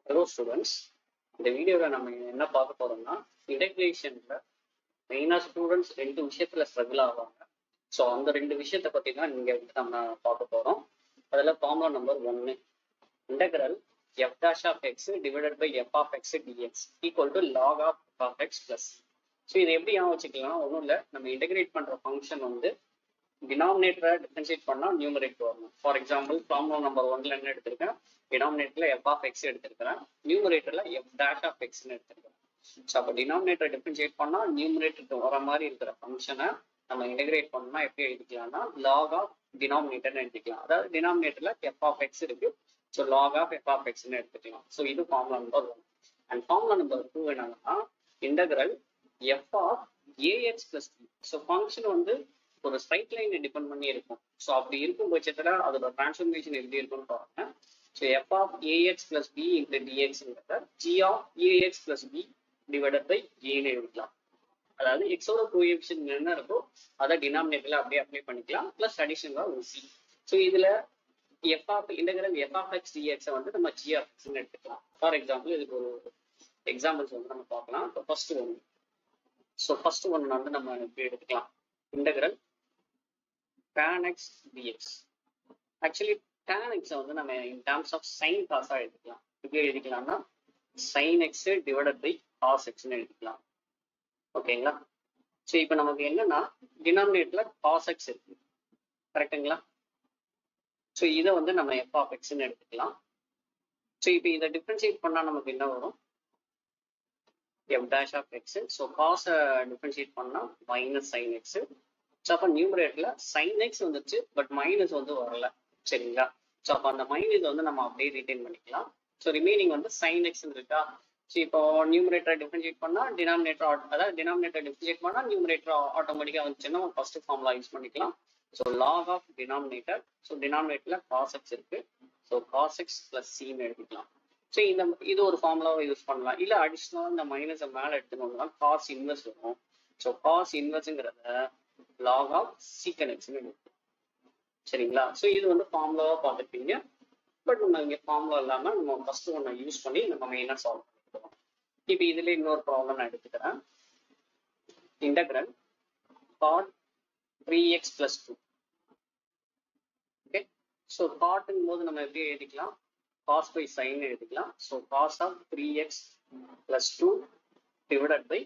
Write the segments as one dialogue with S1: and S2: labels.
S1: Hello students இந்த வீடியோவில் நம்ம என்ன பார்க்க போறோம்னா இன்டெகிரேஷன்ல மெயினாக ஸ்டூடெண்ட்ஸ் ரெண்டு விஷயத்துல ஸ்ட்ரகிள் ஆவாங்க ஸோ அந்த ரெண்டு விஷயத்தை பற்றி தான் இங்கே வந்து நம்ம பார்க்க போகிறோம் அதில் ஃபார்முலா நம்பர் ஒன்று integral f dash of x divided by f of x d x equal to log of f of x plus so இதை எப்படி ஞாபகம் வச்சுக்கலாம் ஒன்றும் இல்லை நம்ம இன்டெகிரேட் பண்ணுற ஃபங்க்ஷன் வந்து டினாமினேட்டரை டிஃபரன்ஷியேட் பண்ணால் நியூமரேட் வரணும் ஃபார் எக்ஸாம்பிள் ஃபார்முலா நம்பர் ஒன்ல என்ன எடுத்திருக்கேன் டினாமினேட்டர்ல எஃப் ஆஃப் எக்ஸ் எடுத்திருக்கிறேன் நியூமரேட்டர்ல எஃப் டேஷ் ஆஃப் எக்ஸ்னு எடுத்திருக்கிறேன் ஸோ அப்போ டினாமினேட்டரை டிஃபரன்ஷியேட் பண்ணால் நியூமரேட்டருக்கு வர மாதிரி இருக்கிற ஃபங்க்ஷனை நம்ம இன்டெகிரேட் பண்ணா எப்படி எழுதிக்கலாம்னா லாக் ஆஃப் டினாமினேட்டர்னு எடுத்துக்கலாம் அதாவது டினாமினேட்டர்ல எஃப் ஆஃப் எக்ஸ் இருக்கு so log of f of எக்ஸ்னு எடுத்துக்கலாம் ஸோ இது formula number one and formula number two என்னன்னா integral f of a x plus b so function வந்து ஒரு ஸ்ட்ரைட் லைனை டிபெண்ட் பண்ணி இருக்கும் ஸோ அப்படி இருக்கும் பட்சத்தில் அதோட டிரான்ஸ்ஃபர்மேஷன் எப்படி இருக்கும்னு பாருங்க so f of a x plus b into டிஎக்ஸ்ங்கிறத g of a x plus b divided by ஏன்னு எழுதிக்கலாம் அதாவது எக்ஸோட கோஎஃபிஷியன் என்ன இருக்கோ அதை டினாமினேட்டர்ல அப்படியே அப்ளை பண்ணிக்கலாம் பிளஸ் அடிஷனலா ஒரு சி ஸோ இதுல f of integral f of x டிஎக்ஸை வந்து நம்ம ஜி ஆஃப் எக்ஸ்னு எடுத்துக்கலாம் ஃபார் எக்ஸாம்பிள் இதுக்கு ஒரு எக்ஸாம்பிள்ஸ் வந்து நம்ம பார்க்கலாம் இப்போ first one so first one வந்து நம்ம எப்படி எடுத்துக்கலாம் integral tan x dx actually tan x வந்து நம்ம இன் டேர்ம்ஸ் ஆஃப் சைன் காசா எழுதிக்கலாம் எப்படி எழுதிக்கலாம்னா sine x divided by cos எக்ஸ்னு எழுதிக்கலாம் ஓகேங்களா ஸோ இப்போ நமக்கு என்னன்னா டினாமினேட்ல காஸ் எக்ஸ் இருக்கு கரெக்டுங்களா ஸோ இதை வந்து நம்ம எஃப் ஆஃப் எக்ஸ்னு எடுத்துக்கலாம் ஸோ இப்போ இதை டிஃப்ரென்ஷியேட் பண்ணா நமக்கு என்ன வரும் f dash of x so காஸை டிஃப்ரென்ஷியேட் பண்ணா மைனஸ் சைன் எக்ஸ் ஸோ அப்போ நியூமரேட்ல சைன் எக்ஸ் வந்துச்சு பட் மைனஸ் வந்து வரல சரிங்களா ஸோ அப்போ அந்த மைனஸ் வந்து நம்ம அப்படியே ரிட்டைன் பண்ணிக்கலாம் ஸோ ரிமைனிங் வந்து சைன் எக்ஸ் இருக்கா ஸோ இப்போ நியூமரேட்டர் டிஃபரன்ஷியேட் பண்ணா டினாமினேட்டர் அதாவது டினாமினேட்டர் டிஃபரன்ஷியேட் பண்ணா நியூமரேட்டர் ஆட்டோமேட்டிக்காக வந்துச்சுன்னா ஃபர்ஸ்ட் ஃபார்முலா யூஸ் பண்ணிக்கலாம் so log of denominator so டினாமினேட்டர்ல காஸ் எக்ஸ் இருக்கு ஸோ காஸ் எக்ஸ் பிளஸ் சின்னு எடுத்துக்கலாம் ஸோ இந்த இது ஒரு ஃபார்முலாவை யூஸ் பண்ணலாம் இல்லை அடிஷ்னலாக இந்த மைனஸை மேலே எடுத்துனோம்னா காஸ் இன்வெர்ஸ் வரும் ஸோ காஸ் இன்வெர்ஸுங்கிறத லாக் ஆஃப் சீக்கன் எக்ஸ்னு எடுக்கும் சரிங்களா ஸோ இது வந்து ஃபார்முலாவா பார்த்துருப்பீங்க பட் நம்ம இங்கே ஃபார்முலா இல்லாமல் நம்ம ஃபர்ஸ்ட் ஒன்றை யூஸ் பண்ணி நம்ம மெயினாக சால்வ் பண்ணிக்கிறோம் இப்போ இதுல இன்னொரு ப்ராப்ளம் நான் எடுத்துக்கிறேன் integral cot three x plus two okay so காட்டுங்கும் போது நம்ம எப்படி எழுதிக்கலாம் காஸ் பை சைன் எழுதிக்கலாம் so cos of three x plus two divided by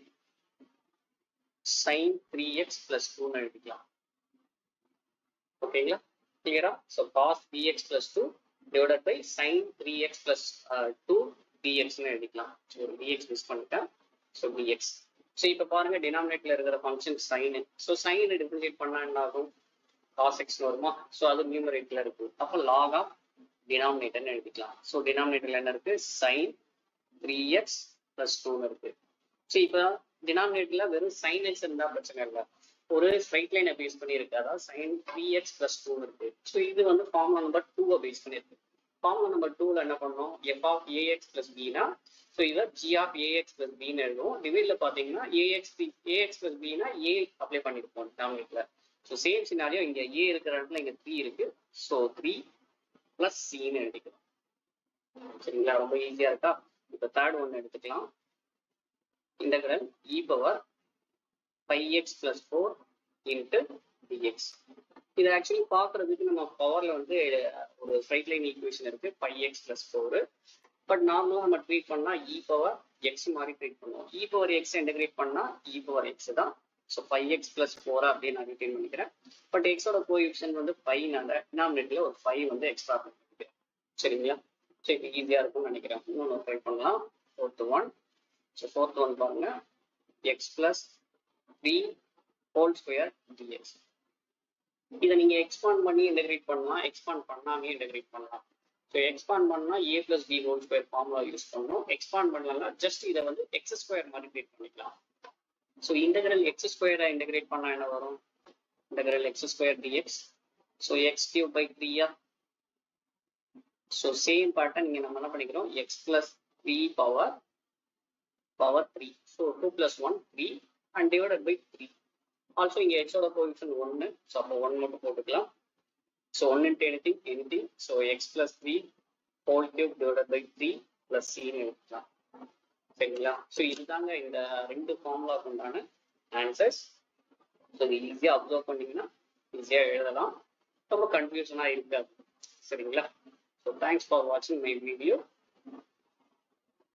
S1: sin 3x plus 2 னு எழுதிக்கலாம் ஓகேங்களா கிளியரா so cos 3x plus 2 divided by sin 3x plus uh, 2 dx னு எழுதிக்கலாம் ஸோ ஒரு dx மிஸ் பண்ணிட்டேன் ஸோ dx ஸோ இப்போ பாருங்க டினாமினேட்ல இருக்கிற ஃபங்க்ஷன் சைனு ஸோ சைன் டிஃபரன்ஷியேட் பண்ணா என்ன ஆகும் காஸ் எக்ஸ் வருமா ஸோ அது நியூமரேட்ல இருக்கு அப்போ லாக் ஆஃப் டினாமினேட்டர்னு எழுதிக்கலாம் ஸோ டினாமினேட்டர்ல என்ன இருக்கு சைன் த்ரீ எக்ஸ் பிளஸ் டூன்னு இருக்கு ஸோ இப்போ டினாமினேட்டர்ல வெறும் சைன் எக்ஸ் இருந்தா பிரச்சனை இல்லை ஒரு ஸ்ட்ரைட் லைனை பேஸ் பண்ணியிருக்கு அதாவது sine three x plus two இருக்கு ஸோ இது வந்து ஃபார்முலா நம்பர் டூவை பேஸ் பண்ணியிருக்கு ஃபார்முலா நம்பர் டூல என்ன பண்ணோம் எஃப் ஆஃப் ஏஎக்ஸ் பிளஸ் பினா ஸோ இதை ஜி ஆஃப் ஏஎக்ஸ் பிளஸ் பின்னு எழுதுவோம் டிவைட்ல பாத்தீங்கன்னா ஏஎக்ஸ் பி ஏஎக்ஸ் பிளஸ் பினா ஏ அப்ளை பண்ணிருப்போம் டினாமினேட்ல ஸோ சேம் சினாரியோ இங்க ஏ இருக்கிற இடத்துல இங்க த்ரீ இருக்கு ஸோ த்ரீ பிளஸ் சின்னு எழுதிக்கலாம் சரிங்களா ரொம்ப ஈஸியா இருக்கா இப்போ தேர்ட் ஒன் எடுத்துக்கலாம் integral e power pi x plus 4 into dx இது ஆக்சுவலி பார்க்கறதுக்கு நம்ம பவர்ல வந்து ஒரு ஸ்ட்ரைட் லைன் ஈக்குவேஷன் இருக்கு by x plus four but நார்மலாக நம்ம ட்ரீட் பண்ணா இ பவர் எக்ஸ் மாதிரி ட்ரீட் பண்ணுவோம் இ பவர் எக்ஸ் இன்டகிரேட் பண்ணா இ பவர் எக்ஸ் தான் ஸோ ஃபைவ் எக்ஸ் பிளஸ் ஃபோரா அப்படின்னு நான் ரிட்டைன் பண்ணிக்கிறேன் பட் எக்ஸோட கோஎஃபிஷியன் வந்து ஃபைவ்னால டினாமினேட்டர்ல ஒரு ஃபைவ் வந்து எக்ஸ்ட்ரா பண்ணிக்கிறேன் சரிங்களா ஸோ இப்போ ஈஸியா இருக்கும்னு நினைக்கிறேன் இன்னொன்று ட்ரை பண்ணலாம் fourth one so fourth one பாருங்க x plus three whole square d x இதை நீங்க எக்ஸ்பாண்ட் பண்ணி இன்டகிரேட் பண்ணலாம் எக்ஸ்பாண்ட் பண்ணாமே இன்டகிரேட் பண்ணலாம் ஸோ எக்ஸ்பாண்ட் பண்ணா a plus b whole square formula use பண்ணணும் எக்ஸ்பாண்ட் பண்ணலாம் ஜஸ்ட் இதை வந்து எக்ஸ் ஸ்கொயர் மாதிரி கிரியேட் பண்ணிக்கலாம் ஸோ இன்டகிரல் எக்ஸ் ஸ்கொயரை இன்டகிரேட் பண்ணா என்ன வரும் integral x square d x so x cube by த்ரீயா ஸோ சேம் பேட்டர்ன் இங்க நம்ம என்ன பண்ணிக்கிறோம் x plus three power power 3. So 2 plus 1, 3 and divided by 3. Also இங்க x ஓட coefficient 1. So அப்போ 1 மட்டும் போட்டுக்கலாம். So 1 into anything, anything. So x plus 3 whole cube divided by 3 plus சின்னு எழுதலாம் சரிங்களா ஸோ இதுதாங்க இந்த ரெண்டு ஃபார்முலாக்கு உண்டான ஆன்சர்ஸ் ஸோ இது ஈஸியாக அப்சர்வ் பண்ணீங்கன்னா ஈஸியாக எழுதலாம் ரொம்ப கன்ஃபியூஷனாக இருக்காது சரிங்களா ஸோ தேங்க்ஸ் ஃபார் வாட்சிங் மை வீடியோ